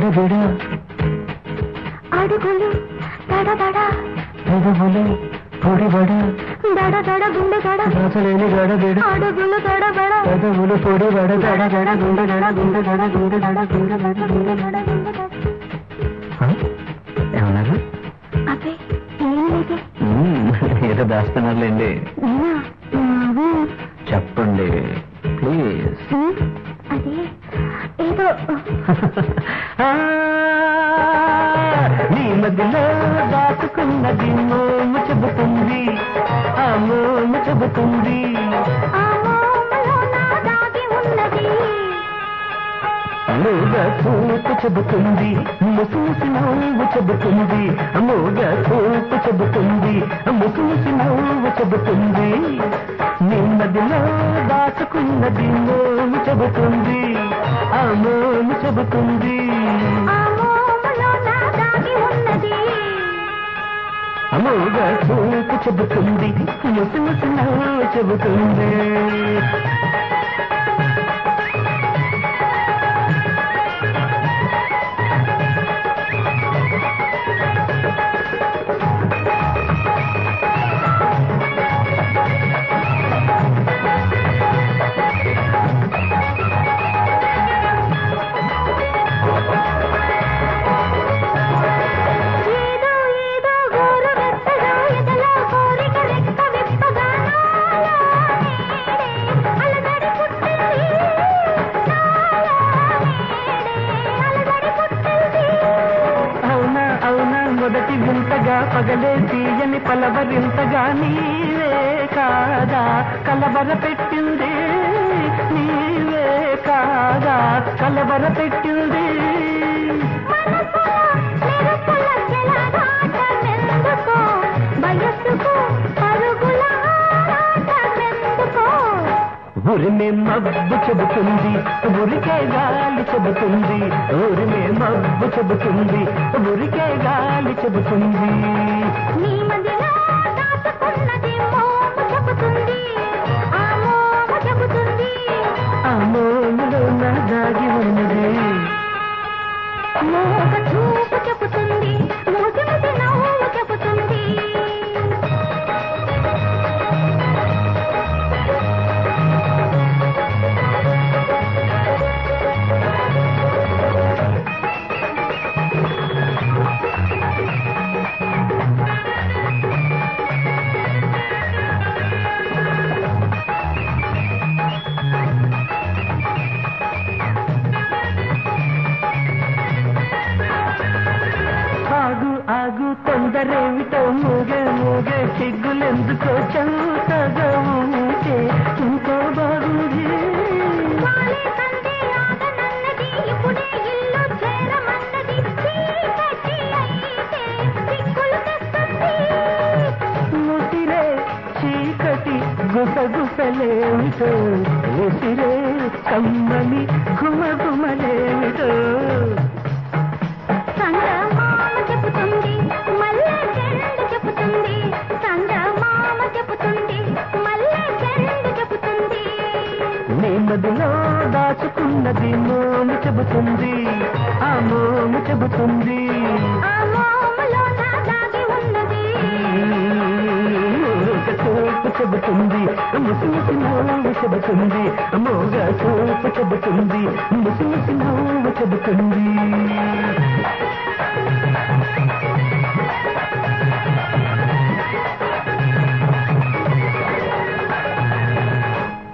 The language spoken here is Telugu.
విడ అడుగులు దడదడ పెదవులు పొడిబడ దడ దడ గుండె దడ దాచలేని గడబిడ అడుగులు దడబడ పెదవులు పొడిబడ దడ దడ గుండె దడ గుండె దడ గుండె దడ గుండె దడ గుండె దడ గుండె దడ ఏమన్నారు అబ్బే ఏం లేదే ఏదో దాస్తున్నారులేండి నేనా నువ్వు చెప్పండి ప్లీజ్ ఉమ్, అదే ఏదో నీ మధ్యలో దాచుకున్నది మోము చెబుతుంది ఆ మోము చెబుతుంది ఆ మోమలో నా దాగి ఉన్నది మూగ చూపు చెబుతుంది ముసూసి నవ్వు చెబుతుంది మూగ చూపు చెబుతుంది ముసూసి నవ్వు చెబుతుంది నెమ్మదిలో దాచుకున్నది మోము చెబుతుంది ఆ మోము చెబుతుంది ఆ మోమలో నా దాగి ఉన్నది మూగ చూపు చెబుతుంది ముసూసి నవ్వు చెబుతుంది ఏదో ఏదో గోరు వెచ్చగా ఎదలో కోరిక రెక్క విప్పగా నాలో నేడే అలజడి పుట్టింది నాలో నేడే అలజడి పుట్టింది అవునా అవునా మొదటి వింతగా పగలే తీయని పలవరింతగా నీవే కాదా కలవర పెట్టింది నీవే కాదా కలవర పెట్టింది మనసులో మెరుపుల చెలగాటమెందుకో వయస్సుకు పరుగుల ఆరాటమెందుకో ఉరిమే మబ్బు చెబుతుంది ఉరికే గాలి చెబుతుంది ఉరిమే మబ్బు చెబుతుంది ఉరికే గాలి చెబుతుంది నీ మదిలో దాచుకున్నది మోము చెబుతుంది ఆ మోము చెబుతుంది ఆ మోములో నా దాగి ఉన్నది మోగ చూపు చెబుతుంది ముసి ముసి నవ్వు చెబుతుంది ఆగు ఆగు తొందరేమిటో మూగే మూగే సిగ్గులెందుకో చౌతగా ఉంటే ఇంకో బాగుంది వాలే కందే ఆగనన్నది ఇప్పుడే ఇల్లు చేరమన్నది చీకటి అయితే సిగ్గులు తెస్తుంది ముసిరే చీకటి గుసగుసలేమిటో ఉసిరే కమ్మని గుమగుమలేమిటో చందమామ చెబుతుంది మల్లె చెండు చెబుతుంది చందమామ చెబుతుంది మల్లె చెండు చెబుతుంది నెమ్మదిలో దాచుకున్నది మోము చెబుతుంది ఆ మోము చెబుతుంది ఆ మోములో నా దాగి ఉన్నది మూగ చూపు చెబుతుంది ముసి ముసి నవ్వు చెబుతుంది మోగ చూపు చెబుతుంది ముసి ముసి నవ్వు చెబుతుంది